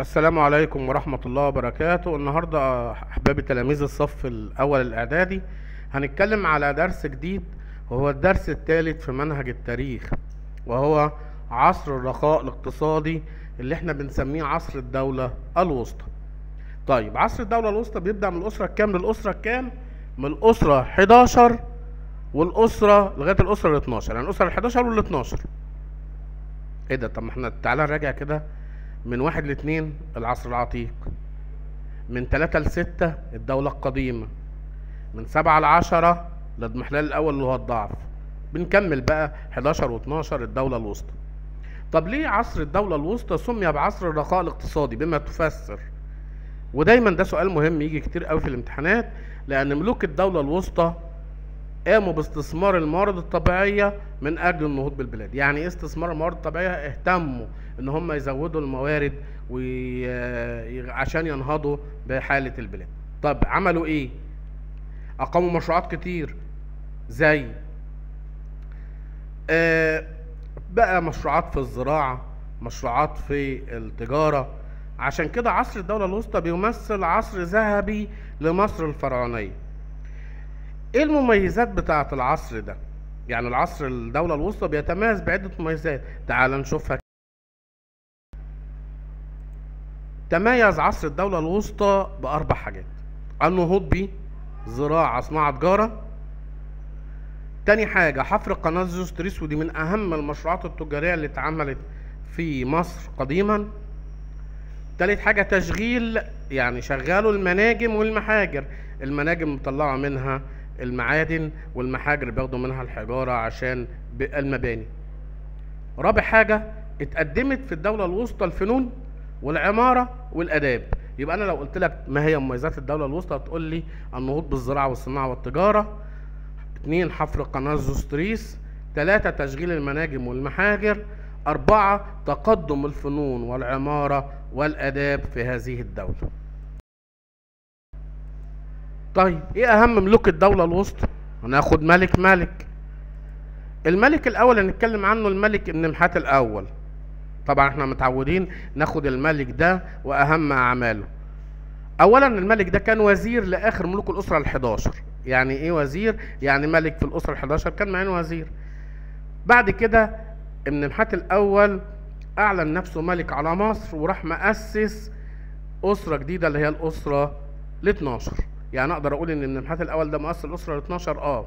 السلام عليكم ورحمة الله وبركاته النهاردة أحبابي تلاميذ الصف الأول الإعدادي هنتكلم على درس جديد وهو الدرس الثالث في منهج التاريخ وهو عصر الرخاء الاقتصادي اللي احنا بنسميه عصر الدولة الوسطى طيب عصر الدولة الوسطى بيبدأ من الأسرة الكام للأسرة الكام؟ من الأسرة 11 والأسرة لغاية الأسرة ال 12 يعني الأسرة ال 11 وال 12 ايه ده طب ما احنا تعالى نراجع كده من واحد لاتنين العصر العتيق من تلاتة لستة الدولة القديمة من سبعة لعشرة الاضمحلال الأول اللي هو الضعف بنكمل بقى 11 و12 الدولة الوسطى طب ليه عصر الدولة الوسطى سمي بعصر الرخاء الاقتصادي بما تفسر ودايما ده سؤال مهم يجي كتير قوي في الامتحانات لأن ملوك الدولة الوسطى قاموا باستثمار الموارد الطبيعية من أجل النهوض بالبلاد يعني إيه استثمار الموارد الطبيعية اهتموا إن هم يزودوا الموارد وي... عشان ينهضوا بحالة البلاد طب عملوا إيه أقاموا مشروعات كتير زي آه بقى مشروعات في الزراعة مشروعات في التجارة عشان كده عصر الدولة الوسطى بيمثل عصر ذهبي لمصر الفرعونية ايه المميزات بتاعة العصر ده يعني العصر الدولة الوسطى بيتميز بعدة مميزات تعال نشوفها تميز عصر الدولة الوسطى بأربع حاجات النهوض بيه زراعة صناعة تجارة تاني حاجة حفر قناة زوستريس ودي من أهم المشروعات التجارية اللي اتعملت في مصر قديما تالت حاجة تشغيل يعني شغلوا المناجم والمحاجر المناجم مطلعة منها المعادن والمحاجر بياخدوا منها الحجارة عشان المباني رابع حاجة اتقدمت في الدولة الوسطى الفنون والعمارة والآداب يبقى أنا لو قلت لك ما هي مميزات الدولة الوسطى هتقول لي النهوض بالزراعة والصناعة والتجارة اتنين حفر قناة زوستريس تلاتة تشغيل المناجم والمحاجر أربعة تقدم الفنون والعمارة والآداب في هذه الدولة طيب ايه اهم ملوك الدولة الوسطى هناخد ملك ملك الملك الاول اللي نتكلم عنه الملك النمحات الاول طبعا احنا متعودين ناخد الملك ده واهم اعماله اولا الملك ده كان وزير لاخر ملوك الاسرة ال11 يعني ايه وزير يعني ملك في الاسرة ال11 كان معين وزير بعد كده النمحات الاول اعلن نفسه ملك على مصر وراح مؤسس اسرة جديدة اللي هي الاسرة ال 12 يعني اقدر اقول ان النمحات الاول ده مؤسس الاسره ال 12 اه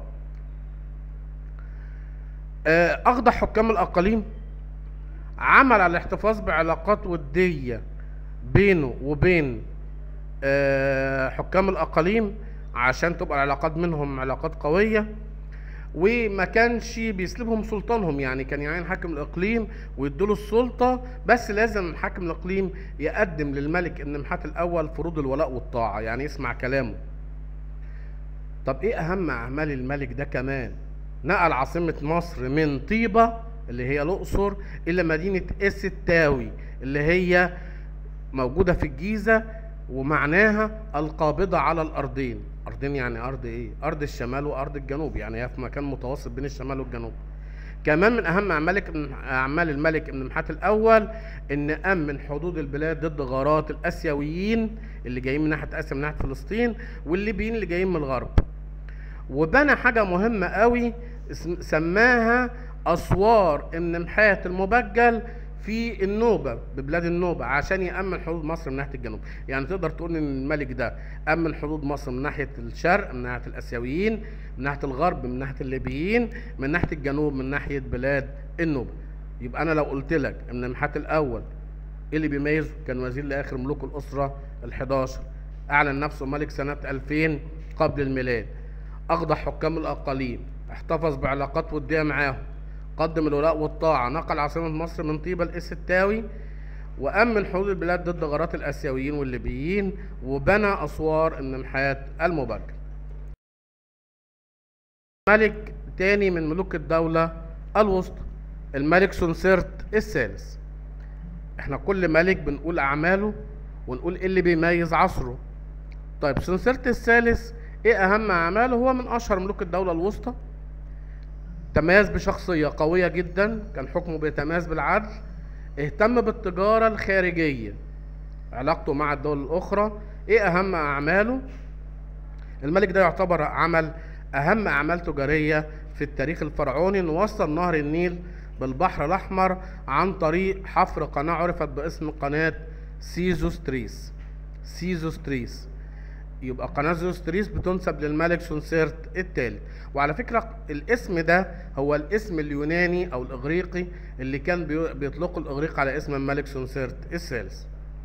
اخضع حكام الاقاليم عمل على الاحتفاظ بعلاقات وديه بينه وبين آه حكام الاقاليم عشان تبقى العلاقات منهم علاقات قويه وما كانش بيسلبهم سلطانهم يعني كان يعين حاكم الاقليم ويديله السلطه بس لازم حاكم الاقليم يقدم للملك النمحات الاول فروض الولاء والطاعه يعني يسمع كلامه طب ايه اهم اعمال الملك ده كمان نقل عاصمه مصر من طيبه اللي هي الاقصر الى مدينه الستاوي اللي هي موجوده في الجيزه ومعناها القابضه على الارضين ارضين يعني ارض ايه ارض الشمال وارض الجنوب يعني هي في مكان متوسط بين الشمال والجنوب كمان من اهم اعمال اعمال الملك ابن محات الاول ان امن حدود البلاد ضد غارات الاسيويين اللي جايين من ناحيه اسيا من ناحيه فلسطين والليبيين اللي جايين من الغرب وبنى حاجه مهمه قوي سماها اسوار النمحات المبجل في النوبه ببلاد النوبه عشان يامن حدود مصر من ناحيه الجنوب يعني تقدر تقول ان الملك ده امن حدود مصر من ناحيه الشرق من ناحيه الاسيويين من ناحيه الغرب من ناحيه الليبيين من ناحيه الجنوب من ناحيه بلاد النوبه يبقى انا لو قلت لك ان النمحات الاول ايه اللي بيميزه كان وزير لاخر ملوك الاسره ال11 اعلن نفسه ملك سنه 2000 قبل الميلاد اخضع حكام الاقاليم احتفظ بعلاقات وديه معاهم قدم الولاء والطاعة نقل عاصمة مصر من طيبة للستاوي وأمن حدود البلاد ضد غارات الآسيويين والليبيين وبنى أسوار النمحات المبجل ملك تاني من ملوك الدولة الوسطى الملك سنسرت الثالث احنا كل ملك بنقول أعماله ونقول ايه اللي بيميز عصره طيب سنسرت الثالث ايه أهم أعماله هو من أشهر ملوك الدولة الوسطى تميز بشخصية قوية جدا كان حكمه بيتميز بالعدل اهتم بالتجارة الخارجية علاقته مع الدول الأخرى إيه أهم أعماله الملك ده يعتبر عمل أهم أعمال تجارية في التاريخ الفرعوني إنه وصل نهر النيل بالبحر الأحمر عن طريق حفر قناة عرفت باسم قناة سيزوستريس سيزوستريس يبقى قناة زوستريس بتنسب للملك سونسيرت الثالث وعلى فكرة الاسم ده هو الاسم اليوناني أو الإغريقي اللي كان بي- بيطلقوا الإغريق على اسم الملك سونسيرت الثالث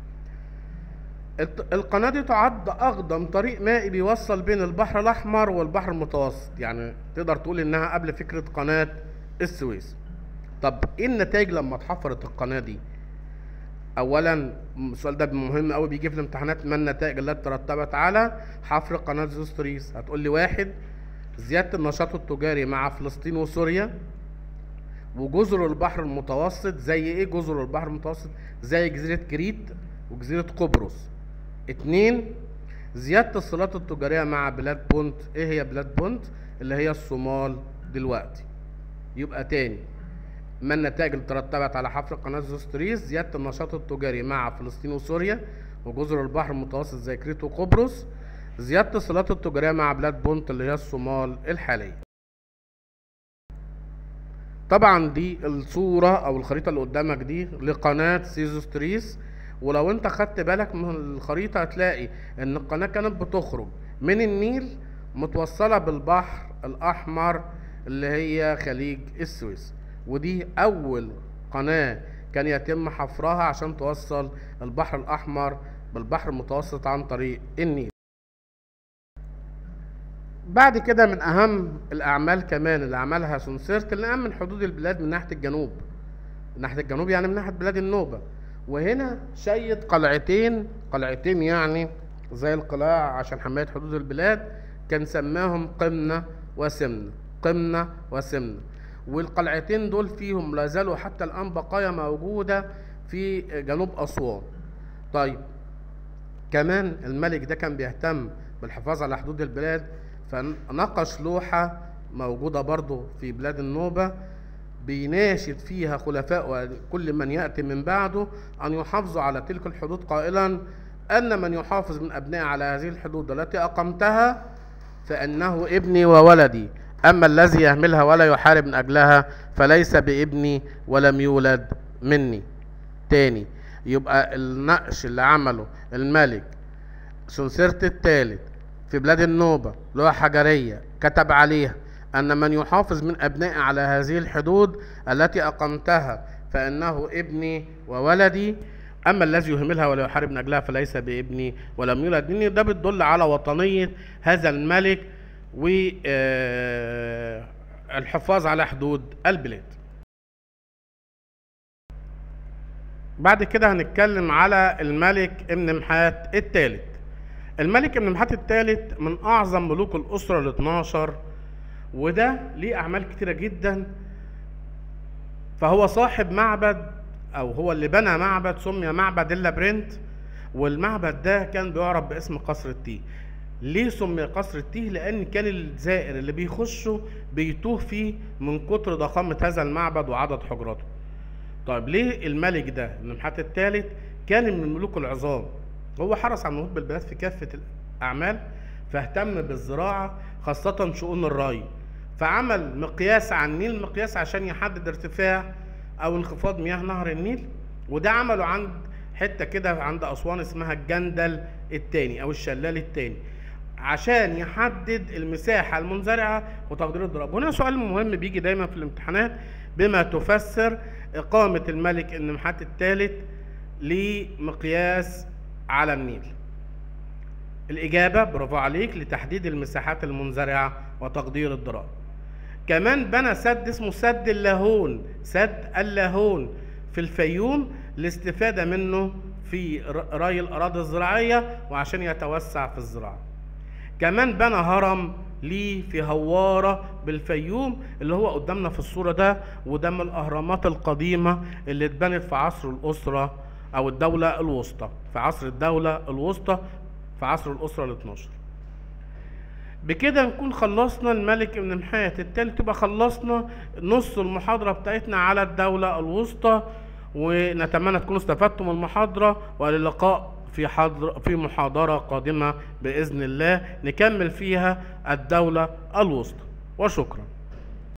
الت- القناة دي تعد أقدم طريق مائي بيوصل بين البحر الأحمر والبحر المتوسط يعني تقدر تقول إنها قبل فكرة قناة السويس طب إيه النتائج لما اتحفرت القناة دي؟ اولا السؤال ده مهم قوي بيجي في الامتحانات ما النتائج التي ترتبت على حفر قناه زوستريس هتقول لي واحد زياده النشاط التجاري مع فلسطين وسوريا وجزر البحر المتوسط زي ايه جزر البحر المتوسط زي جزيره كريت وجزيره قبرص اتنين زياده الصلات التجاريه مع بلاد بونت ايه هي بلاد بونت اللي هي الصومال دلوقتي يبقى تاني ما النتائج اللي ترتبت على حفر قناة زوستريس زيادة النشاط التجاري مع فلسطين وسوريا وجزر البحر المتوسط زي كريت وقبرص زيادة الصلات التجارية مع بلاد بونت اللي هي الصومال الحالية طبعا دي الصورة أو الخريطة اللي قدامك دي لقناة سيزوستريس ولو انت خدت بالك من الخريطة هتلاقي ان القناة كانت بتخرج من النيل متوصلة بالبحر الأحمر اللي هي خليج السويس ودي أول قناة كان يتم حفرها عشان توصل البحر الأحمر بالبحر المتوسط عن طريق النيل بعد كده من أهم الأعمال كمان اللي عملها سونسيرت اللي أمن حدود البلاد من ناحية الجنوب من ناحية الجنوب يعني من ناحية بلاد النوبة وهنا شيد قلعتين قلعتين يعني زي القلاع عشان حماية حدود البلاد كان سماهم قمنة وسمنة قمنة وسمنة والقلعتين دول فيهم لا زالوا حتى الآن بقايا موجودة في جنوب أسوان طيب كمان الملك ده كان بيهتم بالحفاظ على حدود البلاد فنقش لوحة موجودة برضو في بلاد النوبة بيناشد فيها خلفاء كل من يأتي من بعده أن يحافظوا على تلك الحدود قائلا أن من يحافظ من أبناء على هذه الحدود التي أقمتها فإنه ابني وولدي أما الذي يهملها ولا يحارب من أجلها فليس بابني ولم يولد مني تاني يبقى النقش اللي عمله الملك سنسرت الثالث في بلاد النوبة لوحة حجرية كتب عليها أن من يحافظ من أبنائي على هذه الحدود التي أقمتها فإنه ابني وولدي أما الذي يهملها ولا يحارب من أجلها فليس بابني ولم يولد مني ده بتدل على وطنية هذا الملك والحفاظ على حدود البلاد بعد كده هنتكلم على الملك ابن محات الثالث الملك ابن محات الثالث من اعظم ملوك الاسره ال 12 وده ليه اعمال كتيره جدا فهو صاحب معبد او هو اللي بنى معبد سمي معبد اللابرنت والمعبد ده كان بيعرف باسم قصر التيه ليه سمي قصر التيه لان كان الزائر اللي بيخشه بيتوه فيه من كتر ضخامه هذا المعبد وعدد حجراته طيب ليه الملك ده ابن محات الثالث كان من الملوك العظام هو حرص على النهوض بالبلاد في كافة الأعمال فاهتم بالزراعة خاصة شؤون الري فعمل مقياس على النيل مقياس عشان يحدد ارتفاع أو انخفاض مياه نهر النيل وده عمله عند حتة كده عند أسوان اسمها الجندل التاني أو الشلال التاني عشان يحدد المساحة المنزرعة وتقدير الضرب هنا سؤال مهم بيجي دايما في الامتحانات بما تفسر إقامة الملك ابن محات الثالث لمقياس على النيل الإجابة برافو عليك لتحديد المساحات المنزرعة وتقدير الضرائب كمان بنى سد اسمه سد اللاهون سد اللاهون في الفيوم الاستفادة منه في ري الأراضي الزراعية وعشان يتوسع في الزراعة كمان بنى هرم ليه في هوارة بالفيوم اللي هو قدامنا في الصورة ده وده من الأهرامات القديمة اللي اتبنت في عصر الأسرة أو الدولة الوسطى في عصر الدولة الوسطى في عصر الأسرة ال 12 بكده نكون خلصنا الملك ابن محات التالت يبقى خلصنا نص المحاضرة بتاعتنا على الدولة الوسطى ونتمنى تكونوا استفدتم من المحاضرة والى اللقاء في حضر في محاضرة قادمة بإذن الله نكمل فيها الدولة الوسطى وشكرا